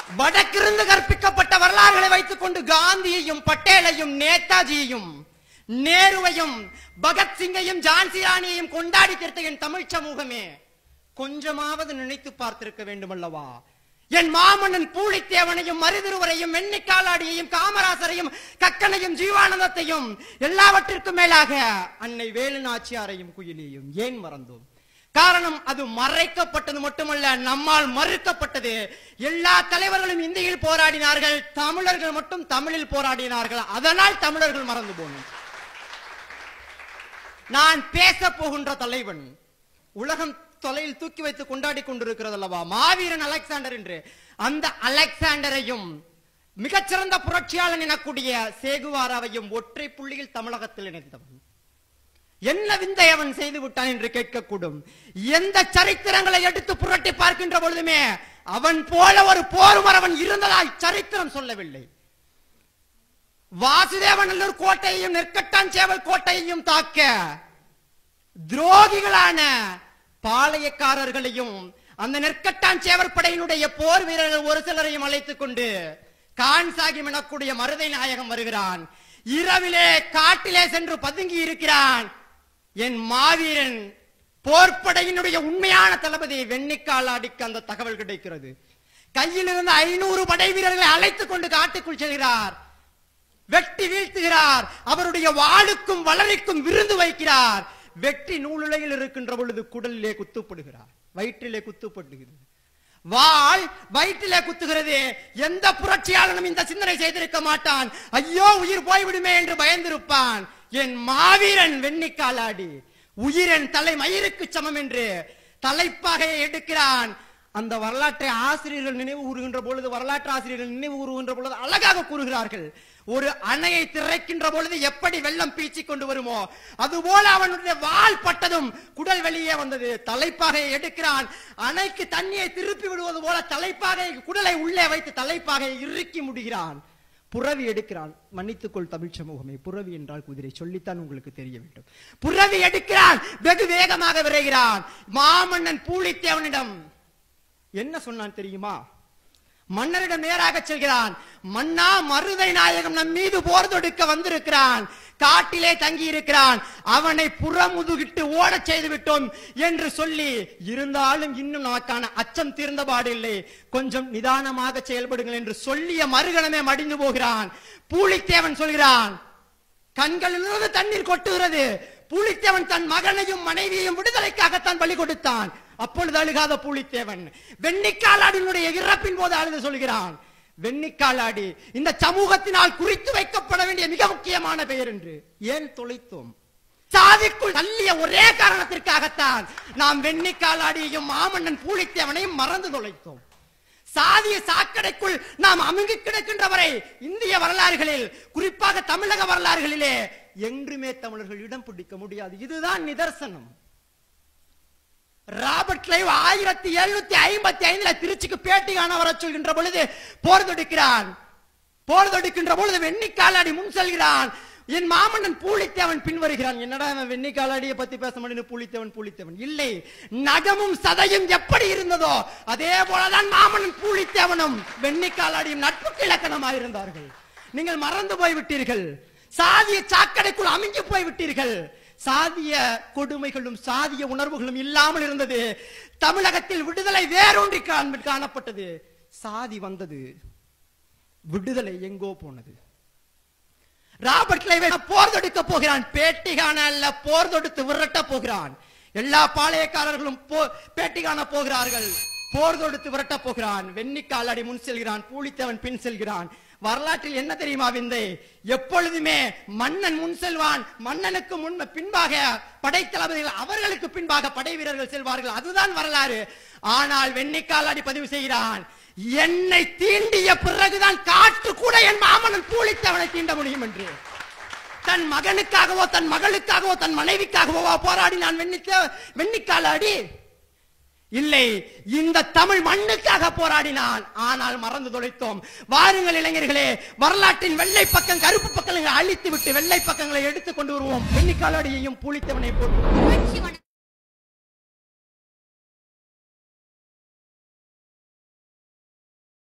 வடக்கிருந்து கற்பிக்கப்பட்ட வரலாறுகளை வைத்துக் கொண்டு காந்தியையும் பட்டேலையும் நேதாஜியையும் நேருவையும் பகத்சிங்கையும் ஜான்சி ராணியையும் கொண்டாடி தீர்த்த என் தமிழ் சமூகமே கொஞ்சமாவது நினைத்து பார்த்திருக்க வேண்டும் அல்லவா என் மாமன்னன் பூலித்தேவனையும் மருதிருவரையும் வெண்ணிக்காலாடியையும் காமராசரையும் கக்கனையும் ஜீவானந்தத்தையும் எல்லாவற்றிற்கும் மேலாக அன்னை வேலு நாச்சியாரையும் குயிலியையும் ஏன் மறந்தோம் காரணம் அது மறைக்கப்பட்டது மட்டுமல்ல நம்மால் மறுக்கப்பட்டது எல்லா தலைவர்களும் இந்தியில் போராடினார்கள் தமிழர்கள் மட்டும் தமிழில் போராடினார்கள் அதனால் தமிழர்கள் மறந்து போனோம் நான் பேச போகின்ற தலைவன் உலகம் தொலையில் தூக்கி வைத்து கொண்டாடி கொண்டிருக்கிறது அல்லவா மாவீரன் அலெக்சாண்டர் என்று அந்த அலெக்சாண்டரையும் மிகச்சிறந்த புரட்சியாளன் எனக்கூடிய சேகுவாராவையும் ஒற்றை புள்ளியில் தமிழகத்தில் இணைத்தவன் என்ன விந்தை அவன் செய்து விட்டான் என்று கேட்கக்கூடும் எந்த சரித்திரங்களை எடுத்து புரட்டி பார்க்கின்ற பொழுதுமே அவன் போல ஒரு போர் அவன் இருந்ததாய் சரித்திரம் சொல்லவில்லை வாசுதேவநல்லூர் கோட்டையையும் நெற்கட்டான் சேவல் கோட்டையையும் தாக்க துரோகிகளான பாளையக்காரர்களையும் அந்த நெற்கட்டான் சேவர் படையினுடைய போர் வீரர்கள் ஒரு சிலரையும் அழைத்துக் கொண்டு கான் சாகிம் எனக்கூடிய மருதை நாயகம் வருகிறான் இரவிலே காட்டிலே சென்று பதுங்கி இருக்கிறான் என் மாவீரன் போர்ப்படையினுடைய உண்மையான தளபதி வெண்ணிக்காலாடிக்கு அந்த தகவல் கிடைக்கிறது கையில் இருந்த ஐநூறு படை வீரர்களை அழைத்துக் கொண்டு காட்டுக்குள் செல்கிறார் வெட்டி வீழ்த்துகிறார் அவருடைய வாளுக்கும் வளரிக்கும் விருந்து வைக்கிறார் வெட்டி நூலுலையில் இருக்கின்ற பொழுது குடலிலே குத்துப்படுகிறார் வயிற்றிலே குத்துப்படுகிறது வாள் வயிற்றிலே குத்துகிறது எந்த புரட்சியாளனும் இந்த சிந்தனை செய்திருக்க மாட்டான் ஐயோ உயிர் போய்விடுமே என்று பயந்திருப்பான் என் மாவீரன் வெண்ணிக்காலாடி உயிரன் தலை மயிருக்கு சமம் என்று தலைப்பாகையை எடுக்கிறான் அந்த வரலாற்றை ஆசிரியர்கள் நினைவு கூறுகின்ற பொழுது வரலாற்று ஆசிரியர்கள் நினைவு கூறுகின்ற பொழுது அழகாக கூறுகிறார்கள் ஒரு அணையை திறக்கின்ற பொழுது எப்படி வெள்ளம் பீச்சி கொண்டு வருமோ அதுபோல அவனுடைய வால் பட்டதும் குடல் வெளியே வந்தது தலைப்பாகையை எடுக்கிறான் அணைக்கு தண்ணியை திருப்பி விடுவது போல தலைப்பாகை குடலை உள்ளே வைத்து தலைப்பாகையை இறுக்கி முடிகிறான் புறவி எடுக்கிறான் மன்னித்துக்கொள் தமிழ் சமூகமே புறவி என்றால் குதிரை சொல்லித்தான் உங்களுக்கு தெரிய வேண்டும் புறவி எடுக்கிறான் வெகு வேகமாக விரைகிறான் மாமன்னன் பூலித்தேவனிடம் என்ன சொன்னான் தெரியுமா மன்னரிடம் நேராக செல்கிறான் மன்னா மருதை நாயகம் நம் மீது போர் தொடுக்க வந்திருக்கிறான் காட்டிலே தங்கி இருக்கிறான் அவனை புறமுதுகிட்டு ஓடச் செய்து விட்டோம் என்று சொல்லி இருந்தாலும் இன்னும் நமக்கான அச்சம் தீர்ந்தபாடு இல்லை கொஞ்சம் நிதானமாக செயல்படுங்கள் என்று சொல்லிய மறுகணமே மடிந்து போகிறான் பூலித்தேவன் சொல்கிறான் கண்களிலிருந்து தண்ணீர் கொட்டுகிறது பூலித்தேவன் தன் மகனையும் மனைவியையும் விடுதலைக்காகத்தான் பலி கொடுத்தான் அப்பொழுது அழுகாத பூலித்தேவன் வெண்ணிக்காலாடினுடைய இறப்பின் போது அழுது சொல்கிறான் வெண்ணிக்காலாடி இந்த சமூகத்தினால் குறித்து வைக்கப்பட வேண்டிய மிக முக்கியமான பெயர் என்று ஏன் தொலைத்தோம் சாதிக்குள் தள்ளிய ஒரே காரணத்திற்காகத்தான் நாம் வெண்ணிக்காலாடியையும் மாமன்னன் பூலித்தேவனையும் மறந்து தொலைத்தோம் சாதிய சாக்கடைக்குள் நாம் அமுங்கி கிடக்கின்றவரை இந்திய வரலாறுகளில் குறிப்பாக தமிழக வரலாறுகளிலே என்றுமே தமிழர்கள் இடம் பிடிக்க முடியாது இதுதான் நிதர்சனம் ராபர்ட் கிளைவ் ஆயிரத்தி எழுநூத்தி ஐம்பத்தி ஐந்துல திருச்சிக்கு பேட்டி காண வர சொல்கின்ற பொழுது போர் தொடுக்கிறான் போர் தொடுக்கின்ற பொழுது வெண்ணிக்காலாடி முன் செல்கிறான் என் மாமன்னன் பூலித்தேவன் பின் வருகிறான் என்னடா இவன் வெண்ணிக்காலாடியை பத்தி பேச மாட்டேன்னு பூலித்தேவன் பூலித்தேவன் இல்லை நகமும் சதையும் எப்படி இருந்ததோ அதே போலதான் மாமன்னன் பூலித்தேவனும் வெண்ணிக்காலாடியும் நட்புக்கு இலக்கணமாக இருந்தார்கள் நீங்கள் மறந்து போய் விட்டீர்கள் சாதிய சாக்கடைக்குள் அமுங்கி போய் விட்டீர்கள் சாதிய கொடுமைகளும் சாதிய உணர்வுகளும் இல்லாமல் இருந்தது தமிழகத்தில் விடுதலை வேரூன்றி காண- காணப்பட்டது சாதி வந்தது விடுதலை எங்கோ போனது ராபர்ட் கிளைவே போர் தொடுக்க போகிறான் பேட்டி காண அல்ல போர் தொடுத்து விரட்ட போகிறான் எல்லா பாளையக்காரர்களும் போ- பேட்டி காண போகிறார்கள் போர் தொடுத்து விரட்ட போகிறான் வெண்ணிக்காலடி முன் செல்கிறான் பூலித்தேவன் பின் செல்கிறான் வரலாற்றில் என்ன தெரியுமா விந்தை எப்பொழுதுமே மன்னன் முன் செல்வான் மன்னனுக்கு முன் பின்பாக படைத்தளபதிகள் அவர்களுக்கு பின்பாக படை வீரர்கள் செல்வார்கள் அதுதான் வரலாறு ஆனால் வெண்ணிக்காலாடி பதிவு செய்கிறான் என்னை தீண்டிய பிறகுதான் காற்று கூட என் மாமனன் பூலித்தவனை தீண்ட முடியும் என்று தன் மகனுக்காகவோ தன் மகளுக்காகவோ தன் மனைவிக்காகவோ போராடி நான் வெண்ணிக்க வெண்ணிக்காலாடி இல்லை இந்த தமிழ் மண்ணுக்காக போராடினான் ஆனால் மறந்து தொலைத்தோம் வாருங்கள் இளைஞர்களே வரலாற்றின் வெள்ளை பக்கம் கருப்பு பக்கங்களை அழித்து விட்டு வெள்ளை பக்கங்களை எடுத்துக் கொண்டு வருவோம் வெண்ணிக்காலாடியையும் பூலித்தவனை போட்டு புரட்சி வன